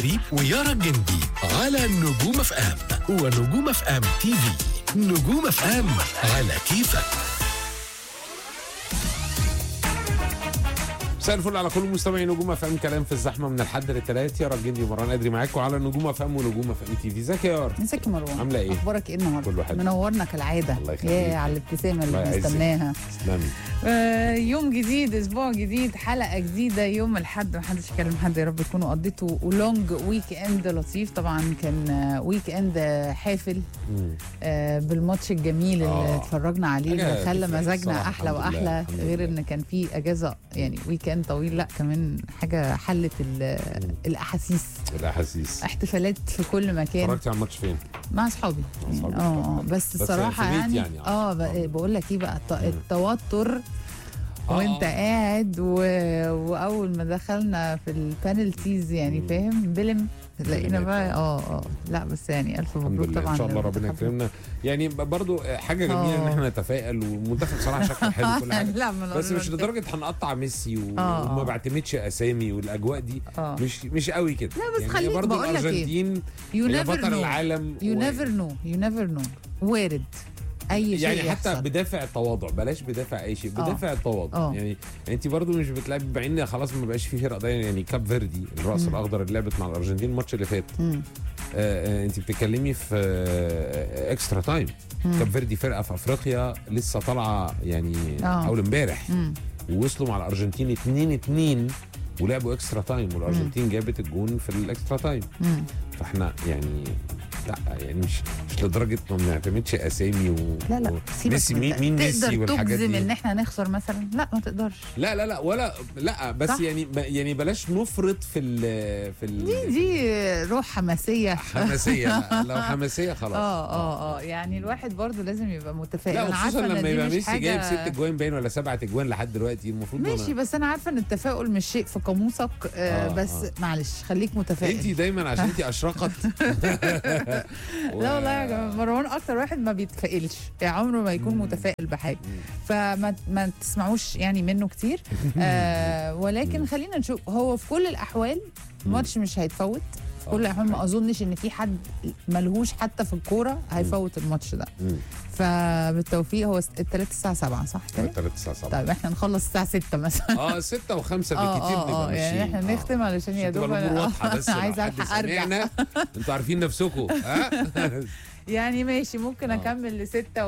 ويارا الجندي على نجوم اف ام ونجوم اف ام تي في نجوم اف ام على كيفك مساء الفل على كل مستمعي نجوم اف ام كلام في الزحمه من الحد للثلاث يا الجندي ومروان ادري معاكم على نجوم اف ام ونجوم اف ام تي في ازيك يا يارا ازيك يا مروان عاملة إيه؟ اخبارك ايه النهارده كله حلو. منورنا كالعاده الله يخليك. يا على الابتسامه الله اللي يعزك. بنستناها تسلمي آه يوم جديد اسبوع جديد حلقه جديده يوم الاحد ما حدش يكلم حد يا رب تكونوا قضيتوا لونج ويك اند لطيف طبعا كان آه، ويك اند آه، حافل مم. آه بالماتش الجميل اللي آه. اتفرجنا عليه حاجة اللي خلى تفرق مزاجنا الصراحة، احلى الحمد لله، واحلى الحمد غير لله. ان كان في اجازه يعني ويك اند طويل لا كمان حاجه حلت ال- الاحاسيس الاحاسيس احتفالات في كل مكان اتفرجتي على الماتش فين؟ مع اصحابي مع أصحابك اه طبعاً. اه بس بس الصراحه في بيت يعني, يعني، آه. اه ب- بقول لك ايه بقى الت- التوتر آه، وانت آه. قاعد و... واول ما دخلنا في البانلتيز يعني مم. فاهم بلم لقينا بلمات، بقى آه. اه اه لا بس يعني الف الحمد مبروك لله طبعا ان شاء الله ربنا للمنتخب. يكرمنا يعني برضو حاجه جميله ان آه. احنا نتفائل والمنتخب صراحه شكله حلو كل حاجه لا ما بس مش نقول- لدرجه هنقطع ميسي و- آه، وما آه. بعتمدش اسامي والاجواء دي اه مش مش قوي كده لا، بس يعني خليك- هي برضو بقول لك إيه. الارجنتين يو هي نيفر بطل نو العالم يو و- نيفر نو يو نيفر نو وارد اي شيء يعني حتى يحصل. بدافع التواضع بلاش بدافع اي شيء آه. بدافع التواضع آه. يعني انت برضو مش بتلعب بعين خلاص ما بقاش في فرق ده يعني كاب فيردي الراس مم. الاخضر اللي لعبت مع الارجنتين الماتش اللي فات مم. آه آه انت بتتكلمي في آه اكسترا تايم مم. كاب فيردي فرقه في افريقيا لسه طالعه يعني آه. اول امبارح مم. ووصلوا مع الارجنتين 2 2 ولعبوا اكسترا تايم والارجنتين جابت الجون في الاكسترا تايم مم. فاحنا يعني لا يعني مش مش لدرجه ما بنعتمدش اسامي و لا لا و- سيبك ميسي من مين, ده. مين ميسي تقدر والحاجات تجزم دي ان احنا نخسر مثلا لا ما تقدرش لا لا لا ولا لا بس صح. يعني يعني بلاش نفرط في ال في ال دي دي روح حماسيه حماسيه لا، لو حماسيه خلاص اه اه اه يعني الواحد برضو لازم يبقى متفائل لا انا وخصوصا عارفه ان لما دي يبقى مش ميسي حاجه جايب ست اجوان باين ولا سبعة اجوان لحد دلوقتي المفروض ماشي بس انا عارفه ان التفاؤل مش شيء في قاموسك آه آه، بس آه. معلش خليك متفائل انت دايما عشان انت اشرقت لا والله يا جماعه مروان اكتر واحد ما بيتفائلش يعني عمره ما يكون مم. متفائل بحاجه فما ما تسمعوش يعني منه كتير آه ولكن خلينا نشوف هو في كل الاحوال الماتش مش هيتفوت في كل الاحوال ما اظنش ان في حد ملهوش حتى في الكوره هيفوت الماتش ده فبالتوفيق هو الثلاث الساعه 7 صح كده 3 9 7 طيب احنا نخلص الساعه 6 مثلا اه 6 و5 بالكتير اه اه نبقى اه يعني ماشيين. احنا آه. نختم علشان يا عشان تبقى دوب الامور أنا- واضحه بس لو عايزه حد الحق ارجع سمعنا انتوا عارفين نفسكم ها يعني ماشي ممكن آه. اكمل لستة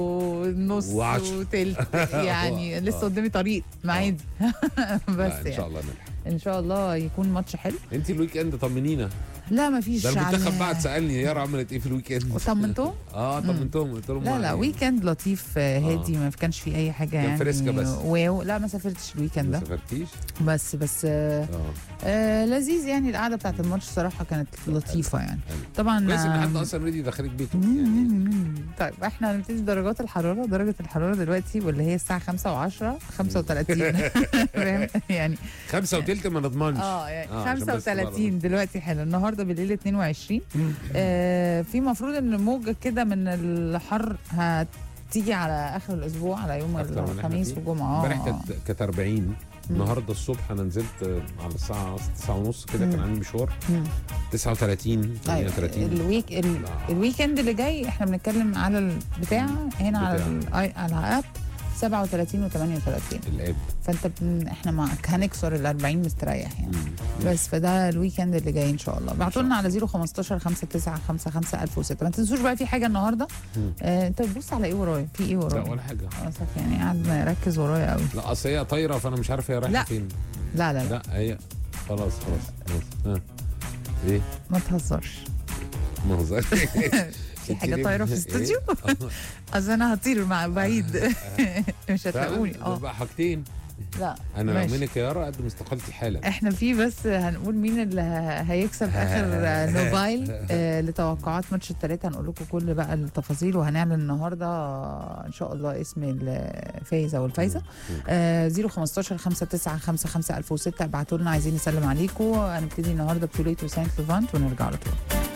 ونص وعشرة. وتلت يعني آه. لسه قدامي طريق معادي بس لا، ان شاء يعني الله نلحق ان شاء الله يكون ماتش حلو انت الويك اند طمنينا لا مفيش ده المنتخب على- بعد سالني يارا عملت ايه في الويك اند طمنتهم اه طمنتهم قلت لهم لا لا يعني ويكند لطيف آه، هادي ما كانش فيه اي حاجه كان يعني فريسكا بس. واو لا ما سافرتش الويكند ما ده سافرتيش بس بس آه اه آه لذيذ يعني القعده بتاعت الماتش صراحه كانت لطيفه يعني حلو. طبعا كويس ان آه، حد اصلا ريدي دخلك بيته مم، يعني مم، مم. طيب احنا هنبتدي درجات الحراره درجه الحراره دلوقتي واللي هي الساعه 5 و10 35 فاهم يعني خمسة وتلت ما نضمنش اه يعني آه، عشان بس 35 دلوقتي حلو النهارده بالليل 22 آه في مفروض ان موجه كده من الحر هتيجي على اخر الاسبوع على يوم أكتر من إحنا الخميس فيه. والجمعه امبارح آه. كانت كانت 40 النهارده الصبح انا نزلت آه، على الساعه 9 ونص كده كان مم. عندي مشوار مم. 39 أيوة. 38 الويك ال... لا. الويكند اللي جاي احنا بنتكلم على البتاع هنا على بتاع. ال... على اب 37 و38 الاب فانت بن... احنا معك هنكسر ال 40 مستريح يعني مم. بس فده الويكند اللي جاي ان شاء الله بعتوا لنا على 015 59 55 1006 ما تنسوش بقى في حاجه النهارده مم. آه انت بتبص على ايه ورايا في ايه لا ورايا ولا حاجه اسف يعني قاعد مركز ورايا قوي لا اصل هي طايره فانا مش عارف هي رايحه لا. فين لا لا لا لا هي خلاص خلاص خلاص ها ايه ما تهزرش مهزر في حاجه طايره في الاستوديو اصل انا هطير مع بعيد مش هتلاقوني اه بقى حاجتين لا انا لو ماشي. منك يا يارا قدم استقالتي حالا احنا في بس هنقول مين اللي ه- هيكسب اخر آه، موبايل آه لتوقعات ماتش الثلاثة هنقول لكم كل بقى التفاصيل وهنعلن النهارده ان شاء الله اسم الفايز او الفايزه آه 015 59 55 1006 ابعتوا لنا عايزين نسلم عليكم هنبتدي النهارده بتوليت وسانت ليفانت ونرجع على طول